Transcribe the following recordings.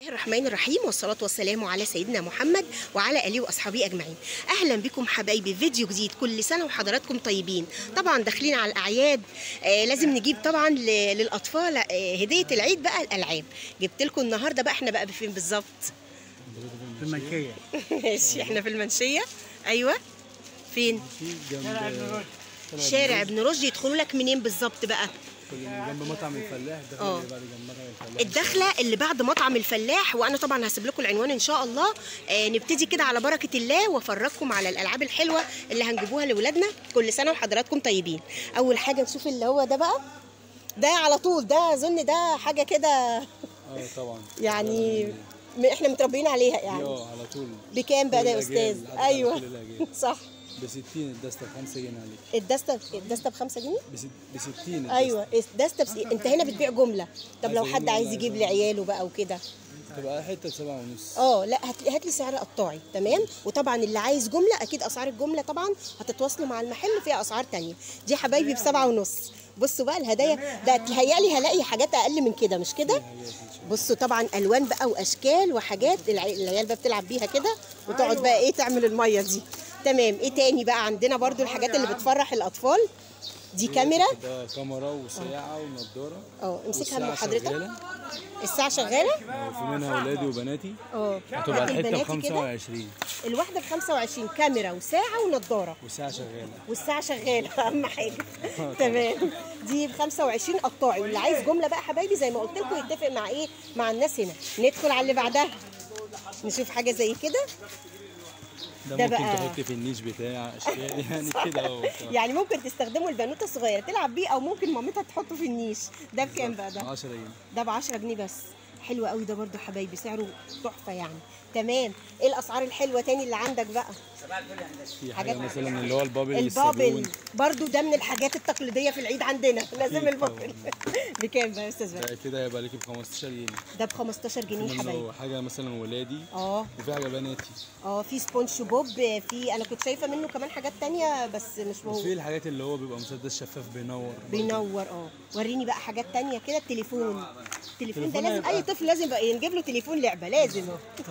الرحمن الرحيم والصلاة والسلام على سيدنا محمد وعلى آله وأصحابه أجمعين أهلا بكم حبايبي في فيديو جديد كل سنة وحضراتكم طيبين طبعا داخلين على الأعياد آه لازم نجيب طبعا ل- للأطفال آه هدية العيد بقى الألعاب جبت لكم النهاردة بقى احنا بقى فين بالظبط في المنشية ماشي احنا في المنشية أيوة فين في جنب شارع ابن رشد يدخلوا لك منين بالظبط بقى جنب مطعم الفلاح ده اه. اللي بعد جنب مطعم الفلاح الدخله اللي بعد مطعم الفلاح وانا طبعا هسيب لكم العنوان ان شاء الله آه نبتدي كده على بركه الله وافرجكم على الالعاب الحلوه اللي هنجيبوها لاولادنا كل سنه وحضراتكم طيبين اول حاجه نشوف اللي هو ده بقى ده على طول ده اظن ده حاجه كده اه طبعا يعني م- احنا متربيين عليها دي يعني اه على طول بكام بقى ده يا كل الأجيال، استاذ عدد على كل ايوه الأجيال. صح ب 60 الدستة ب 5 جنيه عليك الدستة الدستة ب 5 جنيه ب 60 ايوه الدستة بس انت هنا بتبيع جمله طب لو عايزة حد جملة عايز ولا يجيب عايزة- لعياله بقى وكده تبقى حتة بسبعة ونص اه لا هات هات لي سعر قطاعي تمام وطبعا اللي عايز جمله اكيد اسعار الجمله طبعا هتتواصلوا مع المحل فيها اسعار تانية دي حبايبي بسبعة ونص بصوا بقى الهدايا ده تهيألي هلاقي حاجات اقل من كده مش كده بصوا طبعا الوان بقى واشكال وحاجات الع- العيال بقى بتلعب بيها كده وتقعد بقى ايه تعمل الميه دي تمام ايه تاني بقى عندنا برضو الحاجات اللي بتفرح الاطفال دي كاميرا ده كاميرا وساعة ونضارة اه امسكها من والساعة حضرتك شغالة. الساعه شغاله اه، في منها ولادي وبناتي اه هتبقى هات الحتة ب البناتي كده 25 الواحده ب 25 كاميرا وساعه ونضاره والساعة شغالة والساعة شغالة أهم حاجة تمام دي ب 25 قطاعي واللي عايز جملة بقى حبايبي زي ما قلت لكم يتفق مع إيه مع الناس هنا ندخل على اللي بعدها نشوف حاجة زي كده ده, ده ممكن بقى- تحط في النيش بتاع اشكال يعني كده اهو يعني ممكن تستخدمه البنوتة الصغيرة تلعب بيه أو ممكن مامتها تحطه في النيش ده بكام بقى ده؟ 10 جنيه ده ب 10 جنيه بس حلو قوي ده برضو حبايبي سعره تحفة يعني تمام ايه الأسعار الحلوة تاني اللي عندك بقى؟ في حاجات- حاجة مثلا اللي هو البابل البابل الصابون. برضو ده من الحاجات التقليدية في العيد عندنا لازم أكيد البابل بكام بقى يا أستاذ بقى؟ ده كده هيبقى لك ب 15 جنيه ده ب 15 جنيه حبايبي منه حاجه مثلا ولادي اه وفي حاجه بناتي اه في سبونج بوب في انا كنت شايفه منه كمان حاجات تانية بس مش بس في موجود الحاجات اللي هو بيبقى مسدس شفاف بينور بينور اه وريني بقى حاجات تانية كده التليفون التليفون ده التليفون لازم اي هيبقى- طفل لازم بقى نجيب له تليفون لعبه لازم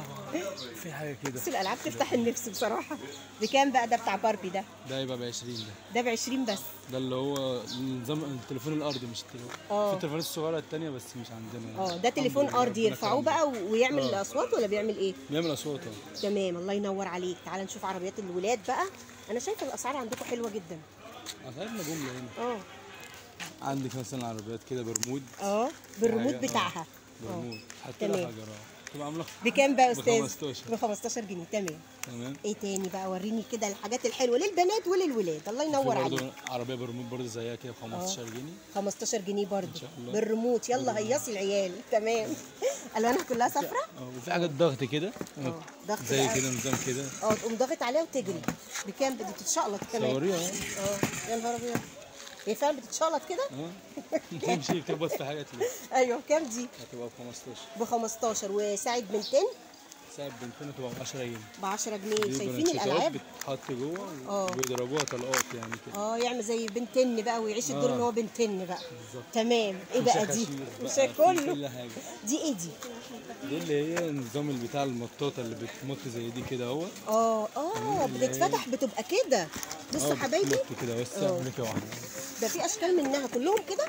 في حاجه كده بس الالعاب تفتح النفس بصراحه بكام بقى ده بتاع باربي ده ده يبقى ب 20 ده ده ب 20 بس ده اللي هو نظام التليفون الارضي مش التليفون اه. في التليفونات الصغيره التانية بس مش عندنا يعني. اه ده تليفون الحمد لله، ارضي ربنا يرفعوه كرمنا. بقى ويعمل اه. اصوات ولا بيعمل ايه بيعمل اصوات اه تمام الله ينور عليك تعال نشوف عربيات الولاد بقى انا شايفه الاسعار عندكم حلوه جدا اسعارنا جمله هنا اه عندك مثلا عربيات كده برمود اه بالريموت حاجة- اه. بتاعها برمود حتى تمام. لها حجر اه تبقى عامله بكام بقى يا ب استاذ 15. ب 15 جنيه تمام تمام ايه تاني بقى وريني كده الحاجات الحلوه للبنات وللولاد الله ينور في عليك برضه عربيه برمود برضه زيها كده ب 15 جنيه 15 جنيه برضه شاء الله. بالريموت يلا هيصي العيال تمام الوانها كلها صفراء اه وفي حاجات ضغط كده اه ضغط زي بقى. كده نظام كده اه تقوم ضاغط عليها وتجري بكام بدي تتشقلط كمان صوريها اه اه يا نهار ابيض هي فعلا بتتشقلط كده اه تمشي تخبط في حاجه تلاقي ايوه كام دي هتبقى ب 15 ب 15 وساعه بنتين ساعة بنتين هتبقى ب 10 جنيه ب 10 جنيه دي شايفين برانشيتات الالعاب بتتحط جوه اه. وبيضربوها طلقات يعني كده اه يعمل زي بنتن بقى ويعيش الدور اه. ان هو بنتن بقى بالظبط. تمام ايه بقى دي وشخاشير بقى، مش في كله كل حاجه دي ايه دي دي اللي هي النظام اللي بتاع المطاطه اللي بتمط زي دي كده اهو اه اه اللي هي- بتتفتح بتبقى كده بصوا حبايبي بتمط كده بس اه. امريكا واحده ده في اشكال منها كلهم كده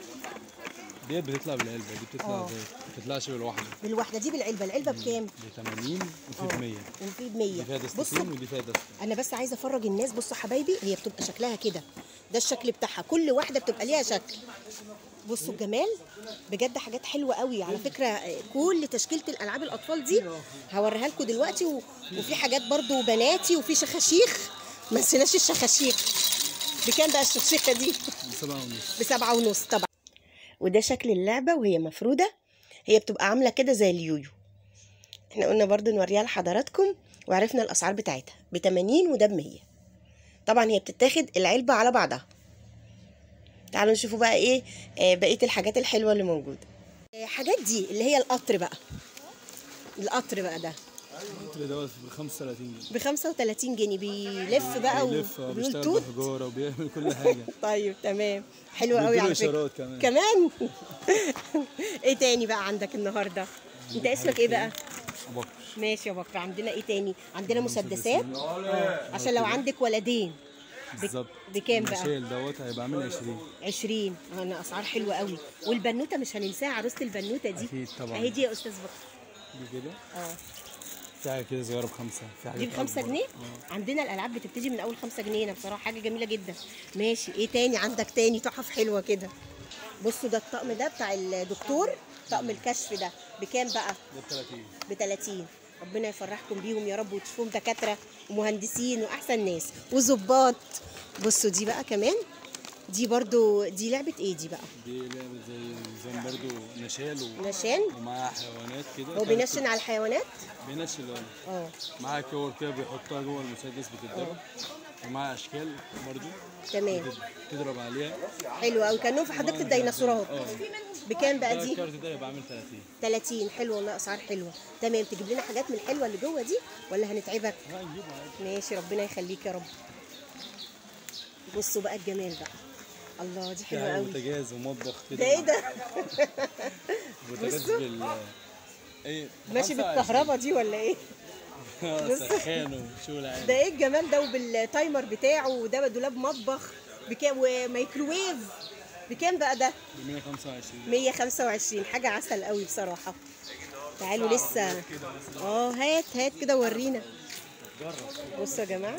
ديت بتطلع بالعلبه دي بتطلع اه. زي ما بتطلعش بالواحده بالواحده دي بالعلبه العلبه بكام ب 80 وفي ب 100 وفي ب 100 دي فيها بصوا دستتين ودي فيها دستة انا بس عايزه افرج الناس بصوا حبايبي هي بتبقى شكلها كده ده الشكل بتاعها كل واحده بتبقى ليها شكل بصوا الجمال بجد حاجات حلوه قوي على فكره آه، كل تشكيله الالعاب الاطفال دي هوريها لكم دلوقتي و... وفي حاجات برضو بناتي وفي شخاشيخ ما نسيناش الشخاشيخ بكام بقى الشخشيخه دي بسبعة ونص بسبعة ونص طبعا وده شكل اللعبة وهي مفرودة هي بتبقى عاملة كده زي اليويو احنا قلنا برضو نوريها لحضراتكم وعرفنا الأسعار بتاعتها بتمانين وده بمية طبعا هي بتتاخد العلبة على بعضها تعالوا نشوفوا بقى ايه آه بقية الحاجات الحلوة اللي موجودة آه حاجات دي اللي هي القطر بقى القطر بقى ده القطر دوت ب 35 جنيه ب 35 جنيه بيلف بقى و- بيلف وبيقول وبيشتغل توت بحجاره وبيعمل كل حاجه طيب تمام حلو قوي بيديله على فكره إشارات كمان. كمان ايه تاني بقى عندك النهارده انت اسمك ايه بقى بكر ماشي يا بكر عندنا ايه تاني عندنا مسدسات اه عشان لو عندك ولدين بالظبط بكام بقى؟ الشيل دوت هيبقى عامل 20 20 انا اسعار حلوه قوي والبنوته مش هننساها عروسه البنوته دي أكيد طبعاً. اهي دي يا استاذ بكر دي كده اه في حاجه كده صغيره بخمسه في حاجه دي بخمسة جنيه عندنا الالعاب بتبتدي من اول خمسة جنيه هنا بصراحه حاجه جميله جدا ماشي ايه تاني عندك تاني تحف حلوه كده بصوا ده الطقم ده بتاع الدكتور طقم الكشف ده بكام بقى ده ب 30 ب 30 ربنا يفرحكم بيهم يا رب وتشوفوهم دكاتره ومهندسين واحسن ناس وظباط بصوا دي بقى كمان دي برضو دي لعبه ايه دي بقى دي لعبه زي نظام برضو نشال و... نشان ومعاها حيوانات كده هو بينشن على الحيوانات بينشل اه اه معاها كور كده بيحطها جوه المسدس بتتضرب ومعاها اشكال برضو تمام بتد- تضرب عليها حلو قوي كانهم في حديقه الديناصورات اه بكام بقى ده دي الكارت ده يبقى عامل 30 30 حلو والله اسعار حلوه تمام تجيب لنا حاجات من الحلوه اللي جوه دي ولا هنتعبك لا نجيبه عادي ماشي ربنا يخليك يا رب بصوا بقى الجمال بقى الله دي في حلوه حاجه قوي بوتاجاز ومطبخ كده ده ايه ده بوتاجاز بصوا. بال ايه ماشي بالكهرباء دي ولا ايه اه سخان وشغل عادي ده ايه الجمال ده وبالتايمر بتاعه وده دولاب مطبخ بكام وميكروويف بكام بقى ده ب 125 125 حاجه عسل قوي بصراحه تعالوا لسه اه هات هات كده ورينا بصوا يا جماعه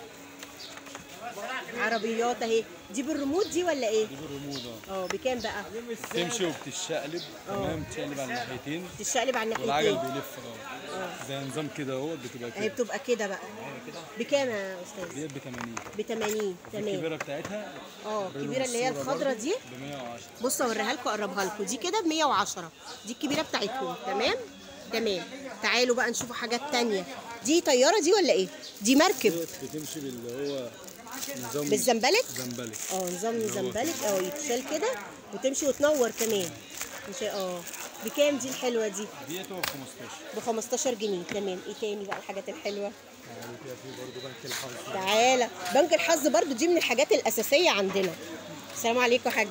عربيات اهي دي بالريموت دي ولا ايه دي بالريموت اه اه بكام بقى تمشي وبتتشقلب تمام تشقلب على الناحيتين تشقلب على والعجل الناحيتين بيلف اه زي نظام كده اهو بتبقى اهي كده بتبقى كده بقى بكام يا استاذ ديت ب 80 ب 80 تمام الكبيره بتاعتها اه الكبيره اللي هي الخضره دي ب 110 بص اوريها لكم اقربها لكم دي كده ب 110 دي الكبيره بتاعتهم تمام تمام تعالوا بقى نشوفوا حاجات تانية دي طياره دي ولا ايه دي مركب ديت بتمشي باللي هو نظام بالزنبلك زنبلك اه نظام زنبلك اه يتشال كده وتمشي وتنور كمان مش اه بكام دي الحلوه دي ديت هو ب 15 ب 15 جنيه تمام ايه تاني بقى الحاجات الحلوه تعالوا كده في برضه بنك الحظ تعالى بنك الحظ برضو دي من الحاجات الاساسيه عندنا السلام عليكم يا حاج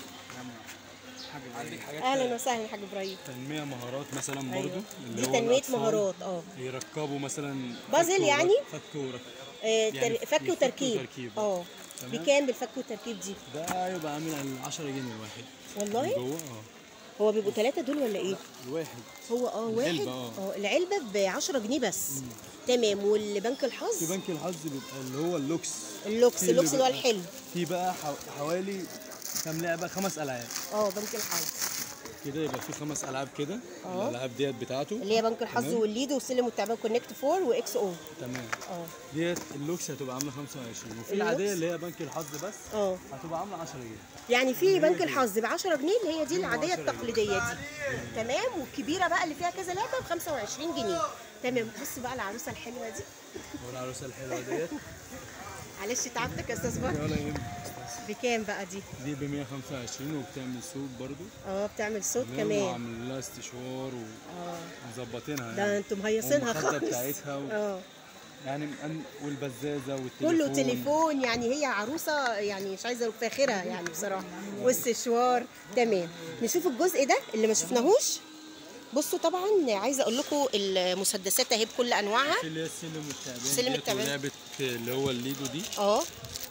عندك حاجات اهلا وسهلا يا حاج ابراهيم تنمية مهارات مثلا أيوة. برضو دي اللي هو تنميه الأطفال مهارات اه يركبوا مثلا بازل فك ورك- يعني؟ فك ورك آه، يعني تر- فك يفك وتركيب وتركيب. اه تمام. بكام بالفك والتركيب دي ده يبقى عامل على 10 جنيه الواحد والله جوه اه هو بيبقوا ثلاثة دول ولا ايه؟ الواحد هو اه واحد العلبة، اه. اه العلبة ب 10 جنيه بس تمام والبنك في الحظ بنك الحظ بيبقى اللي هو اللوكس اللوكس في اللي اللوكس اللي هو بيبقى- الحلو في بقى حو- حوالي كام لعبة خمس ألعاب اه بنك الحظ كده يبقى في خمس ألعاب كده اه. الألعاب ديت بتاعته اللي هي بنك الحظ تمام. والليد والسلم والتعبان كونكت 4 واكس او تمام اه ديت اللوكس هتبقى عاملة 25 وفي اللوكس؟ العادية اللي هي بنك الحظ بس اه هتبقى عاملة 10 جنيه يعني في هي بنك دي. الحظ ب 10 جنيه اللي هي دي العاديه 10 جنيه. التقليديه دي تمام والكبيره بقى اللي فيها كذا لعبه ب 25 جنيه تمام بص بقى العروسه الحلوه دي والعروسة الحلوة ديت معلش تعبتك يا استاذ بكر ولا يهمك بكام بقى دي دي ب 125 وبتعمل صوت برضو اه بتعمل صوت تمام كمان وعامل لها استشوار اه ومظبطينها ده انتوا مهيصينها والمخدة خالص بتاعتها و... اه يعني مأن- والبزازة والتليفون كله تليفون يعني هي عروسه يعني مش عايزه اقول فاخره يعني بصراحه واستشوار تمام نشوف الجزء ده اللي ما شفناهوش بصوا طبعا عايزه اقول لكم المسدسات اهي بكل انواعها في اللي هي السلم والتعبان سلم ديت التعبان. ولعبة اللي هو الليدو دي اه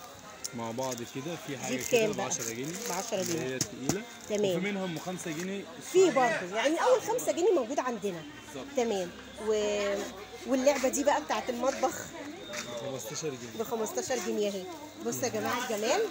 مع بعض كده في حاجة بكام كده ب بقى؟ 10 جنيه ب 10 اللي جنيه. هي تقيلة تمام. وفي منهم ب 5 جنيه في برضه يعني اول خمسة جنيه موجود عندنا بالظبط. تمام و... واللعبه دي بقى بتاعت المطبخ 15 جنيه ب 15 جنيه اهي بصوا يا جماعه الجمال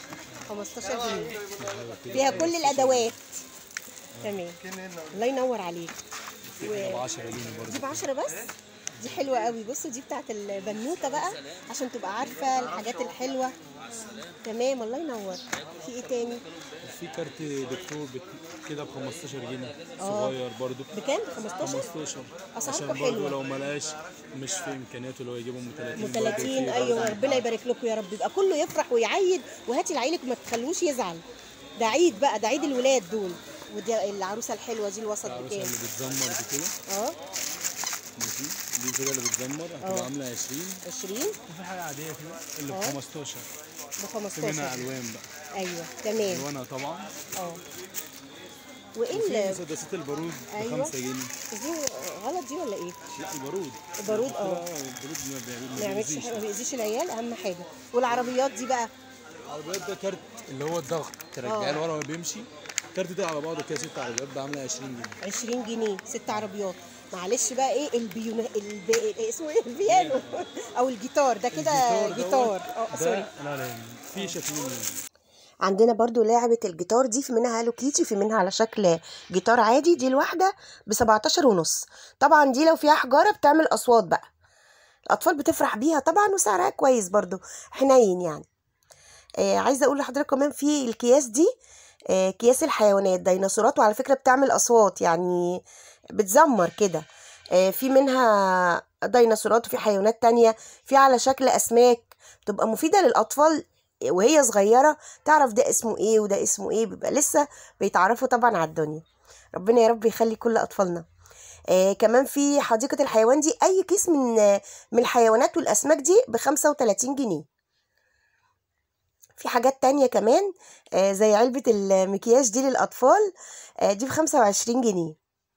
15 جنيه فيها كل الادوات تمام الله ينور عليك ب 10 جنيه دي ب برضه 10 بس دي حلوه قوي بصوا دي بتاعت البنوته بقى عشان تبقى عارفه الحاجات الحلوه تمام الله ينور في ايه تاني في كارت دكتور بت- كده ب 15 جنيه آه. صغير برضه بكام 15 15 أسعاركم عشان حلوة. برضه لو ما لقاش مش في امكانياته اللي هو يجيبهم ب 30 ب برضه 30 في ايوه برضه ربنا يبارك لكم يا رب يبقى كله يفرح ويعيد وهاتي لعيلك ما تخلوش يزعل ده عيد بقى ده عيد الولاد دول ودي العروسه الحلوه دي الوسط العروسه بكام اللي بتزمر دي كده اه ماشي دي كده اللي بتزمر آه. هتبقى عامله 20 20 وفي حاجه عاديه كده اللي ب آه. 15 ب في منها 15 الوان بقى ايوه تمام الوانها طبعا اه وايه وفي ال- مسدسات البارود ب أيوة. 5 جنيه دي غلط دي ولا ايه لا البارود البارود اه البارود ما بي- ما ما يعملش بيأذيش. حاجه ما بيأذيش العيال اهم حاجه والعربيات دي بقى العربيات ده كارت اللي هو الضغط ترجعيه لورا وهو بيمشي الكارت ده على بعضه كده ست عربيات بعمله 20 جنيه 20 جنيه ست عربيات معلش بقى ايه البيون الب... إيه اسمه ايه البيانو او الجيتار ده كده الجيتار جيتار دوت، اه سوري ده لا لا في شكلين منه عندنا برضو لعبة الجيتار دي في منها هالو كيتي في منها على شكل جيتار عادي دي الواحدة ب 17 ونص طبعا دي لو فيها حجارة بتعمل أصوات بقى الأطفال بتفرح بيها طبعا وسعرها كويس برضو حنين يعني آه عايزة أقول لحضرتك كمان في الأكياس دي آه أكياس الحيوانات ديناصورات وعلى فكرة بتعمل أصوات يعني بتزمر كده آه في منها ديناصورات وفي حيوانات تانية في على شكل أسماك بتبقى مفيدة للأطفال وهي صغيرة تعرف ده اسمه ايه وده اسمه ايه بيبقى لسه بيتعرفوا طبعا على الدنيا ربنا يا رب يخلي كل اطفالنا آه كمان في حديقة الحيوان دي اي كيس من آه من الحيوانات والاسماك دي ب 35 جنيه في حاجات تانية كمان آه زي علبة المكياج دي للأطفال آه دي ب 25 جنيه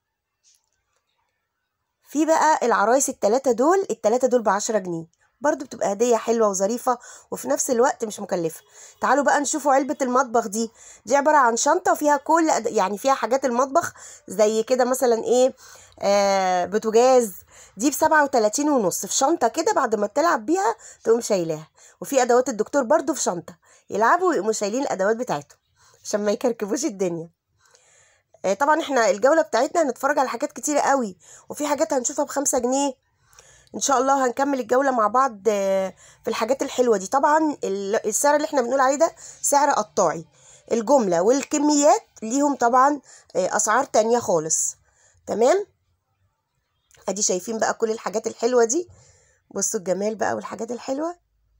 في بقى العرايس التلاتة دول التلاتة دول بعشرة جنيه برضو بتبقى هدية حلوة وظريفة وفي نفس الوقت مش مكلفة تعالوا بقى نشوفوا علبة المطبخ دي دي عبارة عن شنطة فيها كل أد- يعني فيها حاجات المطبخ زي كده مثلا ايه آه بوتاجاز دي بسبعة وتلاتين ونص في شنطة كده بعد ما تلعب بيها تقوم شايلاها وفي أدوات الدكتور برضو في شنطة يلعبوا ويقوموا شايلين الأدوات بتاعتهم عشان ما يكركبوش الدنيا آه، طبعا احنا الجولة بتاعتنا هنتفرج على حاجات كتيرة قوي وفي حاجات هنشوفها بخمسة جنيه ان شاء الله هنكمل الجولة مع بعض آه، في الحاجات الحلوة دي طبعا ال- السعر اللي احنا بنقول عليه ده سعر قطاعي الجملة والكميات ليهم طبعا آه، اسعار تانية خالص تمام ادي شايفين بقى كل الحاجات الحلوة دي بصوا الجمال بقى والحاجات الحلوة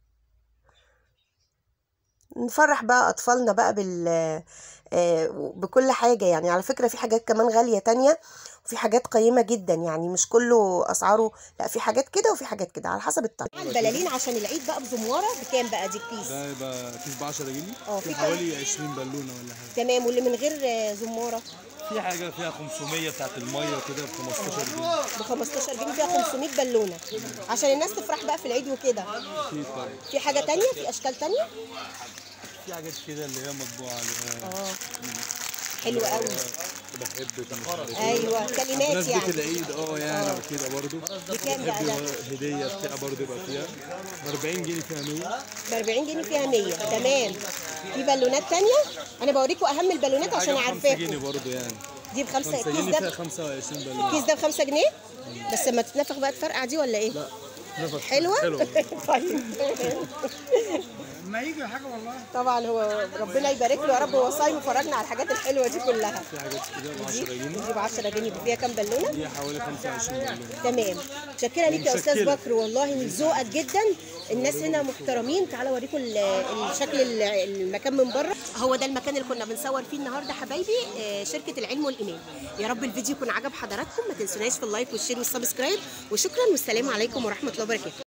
نفرح بقى اطفالنا بقى بال آه، بكل حاجة يعني على فكرة في حاجات كمان غالية تانية وفي حاجات قيمة جدا يعني مش كله أسعاره لا في حاجات كده وفي حاجات كده على حسب الطعم البلالين عشان العيد بقى بزمارة بكام بقى دي الكيس ده يبقى كيس ب 10 جنيه اه، في في حوالي 20 بالونه ولا حاجه تمام واللي من غير آه، زمارة في حاجه فيها 500 بتاعت الميه كده ب 15 جنيه ب 15 جنيه فيها 500 بالونة عشان الناس تفرح بقى في العيد وكده اكيد طبعا في حاجة تانية في أشكال تانية في حاجات كده اللي هي مطبوعه اللي هي اه حلوة قوي بحبك ومش عارف ايه ايوه كلمات بمناسبة يعني العيد اه يعني وكده برضو بكام بقى ده؟ هدية بتاع برضو يبقى فيها 40 جنيه فيها 100 ب 40 جنيه فيها 100 تمام في بالونات تانية أنا بوريكم أهم البالونات عشان حاجة ب 5 جنيه عارفاكم برضو يعني دي بخمسة 5 الكيس جنيه ده فيها 25 بالونه الكيس ده بخمسة جنيه بس لما تتنفخ بقى تفرقع دي ولا ايه؟ لا نفس حلوة؟ حلوة طيب ما يجي حاجه والله طبعا هو ربنا يبارك له يا رب هو صايم وفرجنا على الحاجات الحلوة دي كلها في حاجات كده ب 10 دي جنيه دي ب 10 جنيه فيها كام بالونة؟ دي حوالي 25 بالونه تمام متشكرة ليك يا أستاذ متشكرة. بكر والله من ذوقك جدا الناس هنا محترمين تعالوا أوريكم ال- الشكل ال- المكان من بره هو ده المكان اللي كنا بنصور فيه النهارده حبايبي آه، شركة العلم والإيمان يا رب الفيديو يكون عجب حضراتكم ما تنسوناش في اللايك والشير والسبسكرايب وشكرا والسلام عليكم ورحمة الله وبركاته